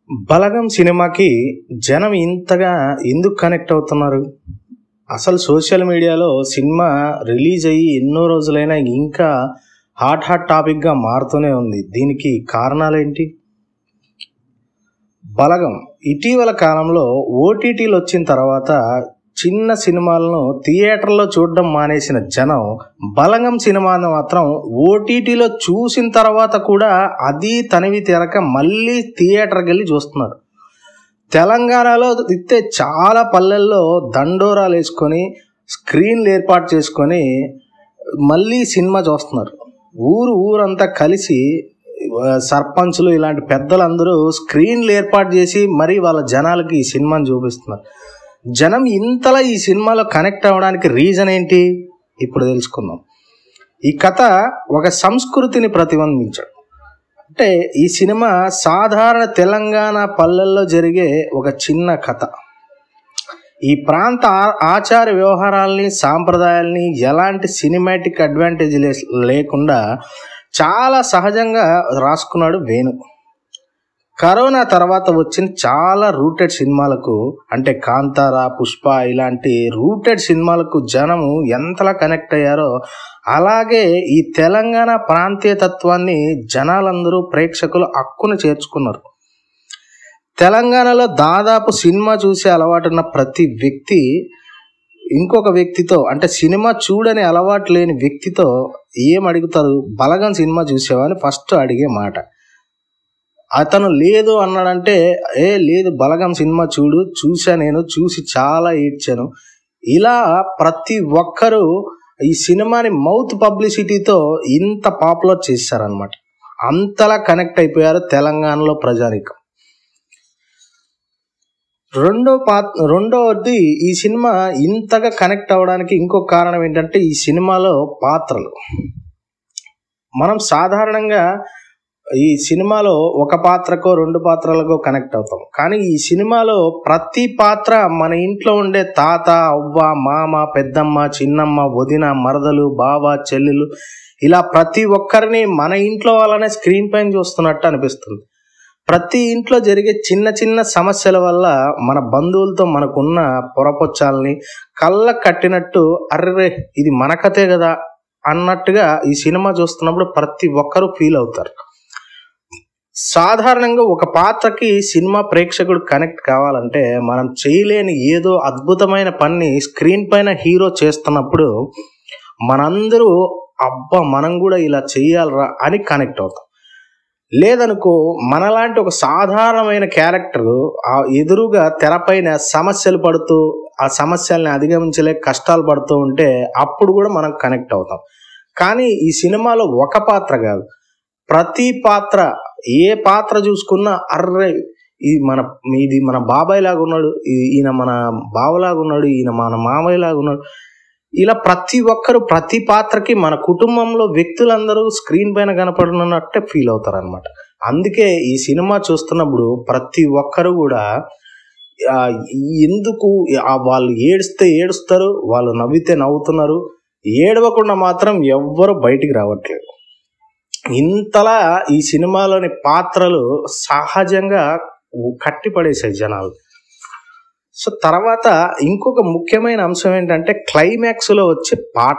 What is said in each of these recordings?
బలగం సినిమాకి జనం ఇంతగా ఎందుకు కనెక్ట్ అవుతున్నారు అసలు సోషల్ మీడియాలో సినిమా రిలీజ్ అయ్యి ఎన్నో రోజులైనా ఇంకా హాట్ హాట్ టాపిక్గా మారుతూనే ఉంది దీనికి కారణాలేంటి బలగం ఇటీవల కాలంలో ఓటీటీలు వచ్చిన తర్వాత చిన్న సినిమాలను థియేటర్లో చూడడం మానేసిన జనం బలగం సినిమాను మాత్రం ఓటీటీలో చూసిన తర్వాత కూడా అది తనివి తెరక మళ్ళీ థియేటర్కి వెళ్ళి చూస్తున్నారు తెలంగాణలో ఇస్తే చాలా పల్లెల్లో దండోరాలు వేసుకొని స్క్రీన్లు ఏర్పాటు చేసుకొని మళ్ళీ సినిమా చూస్తున్నారు ఊరు ఊరంతా కలిసి ఆ, సర్పంచులు ఇలాంటి పెద్దలందరూ స్క్రీన్లు ఏర్పాటు చేసి మరీ వాళ్ళ జనాలకి ఈ సినిమాని చూపిస్తున్నారు జనం ఇంతలా ఈ సినిమాలో కనెక్ట్ అవ్వడానికి రీజన్ ఏంటి ఇప్పుడు తెలుసుకుందాం ఈ కథ ఒక సంస్కృతిని ప్రతిబింబించడం అంటే ఈ సినిమా సాధారణ తెలంగాణ పల్లెల్లో జరిగే ఒక చిన్న కథ ఈ ప్రాంత ఆ- ఆచార వ్యవహారాల్ని సాంప్రదాయాల్ని ఎలాంటి సినిమాటిక్ అడ్వాంటేజ్ లేకుండా చాలా సహజంగా రాసుకున్నాడు వేణు కరోనా తర్వాత వచ్చిన చాలా రూటెడ్ సినిమాలకు అంటే కాంతార పుష్ప ఇలాంటి రూటెడ్ సినిమాలకు జనము ఎంతలా కనెక్ట్ అయ్యారో అలాగే ఈ తెలంగాణ ప్రాంతీయ తత్వాన్ని జనాలందరూ ప్రేక్షకులు హక్కును చేర్చుకున్నారు తెలంగాణలో దాదాపు సినిమా చూసే అలవాటున్న ప్రతి వ్యక్తి ఇంకొక వ్యక్తితో అంటే సినిమా చూడని అలవాటు లేని వ్యక్తితో ఏం అడుగుతారు బలగం సినిమా చూసావా అని ఫస్ట్ అడిగే మాట అతను లేదు అన్నాడంటే ఏ లేదు బలగం సినిమా చూడు చూసా నేను చూసి చాలా ఏడ్చాను ఇలా ప్రతి ఒక్కరూ ఈ సినిమాని మౌత్ పబ్లిసిటీతో ఇంత పాపులర్ చేశారనమాట అంతలా కనెక్ట్ అయిపోయారు తెలంగాణలో ప్రజానికం రెండో పా రెండవది ఈ సినిమా ఇంతగా కనెక్ట్ అవ్వడానికి ఇంకొక కారణం ఏంటంటే ఈ సినిమాలో పాత్రలు మనం సాధారణంగా ఈ సినిమాలో ఒక పాత్రకో రెండు పాత్రలకో కనెక్ట్ అవుతాం కానీ ఈ సినిమాలో ప్రతి పాత్ర మన ఇంట్లో ఉండే తాత అవ్వ మామ పెద్దమ్మ చిన్నమ్మ వదిన మరదలు బావ చెల్లెలు ఇలా ప్రతి ఒక్కరిని మన ఇంట్లో వాళ్ళనే స్క్రీన్ పైన చూస్తున్నట్టు అనిపిస్తుంది ప్రతి ఇంట్లో జరిగే చిన్న చిన్న సమస్యల వల్ల మన బంధువులతో మనకున్న పొరపొచ్చాలని కళ్ళ కట్టినట్టు అర్రే ఇది మన కథే కదా అన్నట్టుగా ఈ సినిమా చూస్తున్నప్పుడు ప్రతి ఒక్కరూ ఫీల్ అవుతారు సాధారణంగా ఒక పాత్రకి సినిమా ప్రేక్షకుడు కనెక్ట్ కావాలంటే మనం చేయలేని ఏదో అద్భుతమైన పని స్క్రీన్ పైన హీరో చేస్తున్నప్పుడు మనందరూ అబ్బా మనం కూడా ఇలా చెయ్యాలరా అని కనెక్ట్ అవుతాం లేదనుకో మనలాంటి ఒక సాధారణమైన క్యారెక్టర్ ఆ ఎదురుగా తెరపైన సమస్యలు పడుతూ ఆ సమస్యల్ని అధిగమించలేక కష్టాలు పడుతూ ఉంటే అప్పుడు కూడా మనం కనెక్ట్ అవుతాం కానీ ఈ సినిమాలో ఒక పాత్ర కాదు ప్రతి పాత్ర ఏ పాత్ర చూసుకున్నా అర్రే ఇది మన ఇది మన బాబాయ్ లాగా ఉన్నాడు ఈ- ఈయన మన బావలాగా ఉన్నాడు ఈయన మన మామయ్య లాగా ఉన్నాడు ఇలా ప్రతి ఒక్కరు ప్రతి పాత్రకి మన కుటుంబంలో వ్యక్తులందరూ స్క్రీన్ పైన కనపడనున్నట్టే ఫీల్ అవుతారు అనమాట అందుకే ఈ సినిమా చూస్తున్నప్పుడు ప్రతి ఒక్కరు కూడా ఆ, ఎందుకు ఆ వాళ్ళు ఏడిస్తే ఏడుస్తారు వాళ్ళు నవ్వితే నవ్వుతున్నారు ఏడవకుండా మాత్రం ఎవ్వరు బయటికి రావట్లేదు ఇంతలా ఈ సినిమాలోని పాత్రలు సహజంగా కట్టిపడేసాయి జనాలు సో తర్వాత ఇంకొక ముఖ్యమైన అంశం ఏంటంటే క్లైమాక్స్లో వచ్చే పాట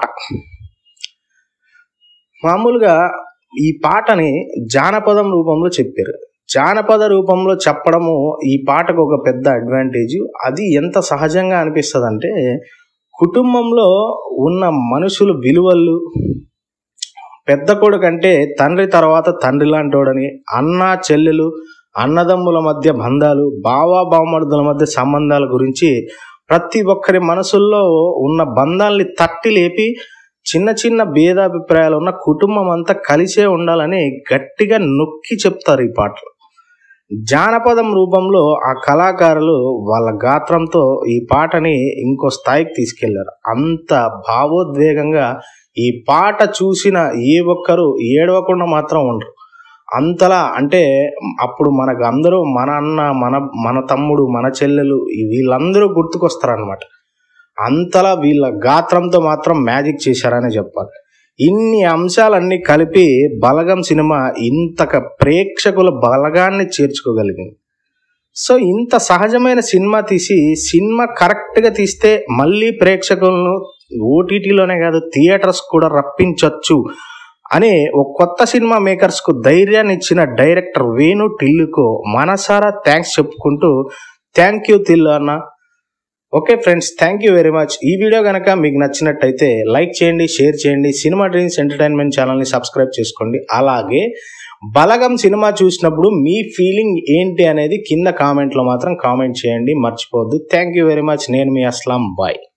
మామూలుగా ఈ పాటని జానపదం రూపంలో చెప్పారు జానపద రూపంలో చెప్పడము ఈ పాటకు ఒక పెద్ద అడ్వాంటేజ్ అది ఎంత సహజంగా అనిపిస్తుంది అంటే కుటుంబంలో ఉన్న మనుషులు విలువలు పెద్ద కొడుకు అంటే తండ్రి తర్వాత తండ్రి లాంటోడని అన్న చెల్లెలు అన్నదమ్ముల మధ్య బంధాలు బావా బావమరుదుల మధ్య సంబంధాల గురించి ప్రతి ఒక్కరి మనసుల్లో ఉన్న బంధాల్ని తట్టి లేపి చిన్న చిన్న భేదాభిప్రాయాలు ఉన్న కుటుంబం అంతా కలిసే ఉండాలని గట్టిగా నొక్కి చెప్తారు ఈ పాటలు జానపదం రూపంలో ఆ కళాకారులు వాళ్ళ గాత్రంతో ఈ పాటని ఇంకో స్థాయికి తీసుకెళ్లారు అంత భావోద్వేగంగా ఈ పాట చూసిన ఏ ఒక్కరు ఏడవకుండా మాత్రం ఉండరు అంతలా అంటే అప్పుడు మనకు అందరూ మన అన్న మన మన తమ్ముడు మన చెల్లెలు ఈ వీళ్ళందరూ గుర్తుకొస్తారనమాట అంతలా వీళ్ళ గాత్రంతో మాత్రం మ్యాజిక్ చేశారని చెప్పాలి ఇన్ని అంశాలన్నీ కలిపి బలగం సినిమా ఇంతక ప్రేక్షకుల బలగాన్ని చేర్చుకోగలిగింది సో ఇంత సహజమైన సినిమా తీసి సినిమా కరెక్ట్గా తీస్తే మళ్ళీ ప్రేక్షకులను ఓటీటీలోనే కాదు థియేటర్స్ కూడా రప్పించవచ్చు అనే ఒక కొత్త సినిమా మేకర్స్కు ధైర్యాన్ని ఇచ్చిన డైరెక్టర్ వేణు టిల్లుకు మనసారా థ్యాంక్స్ చెప్పుకుంటూ థ్యాంక్ యూ తిల్లు అన్న okay friends thank you very much ఈ వీడియో కనుక మీకు నచ్చినట్టయితే లైక్ చేయండి షేర్ చేయండి సినిమా డ్రీమ్స్ ఎంటర్టైన్మెంట్ ఛానల్ని సబ్స్క్రైబ్ చేసుకోండి అలాగే బలగం సినిమా చూసినప్పుడు మీ ఫీలింగ్ ఏంటి అనేది కింద కామెంట్లో మాత్రం కామెంట్ చేయండి మర్చిపోవద్దు థ్యాంక్ యూ వెరీ మచ్ నేను మీ అస్లాం బాయ్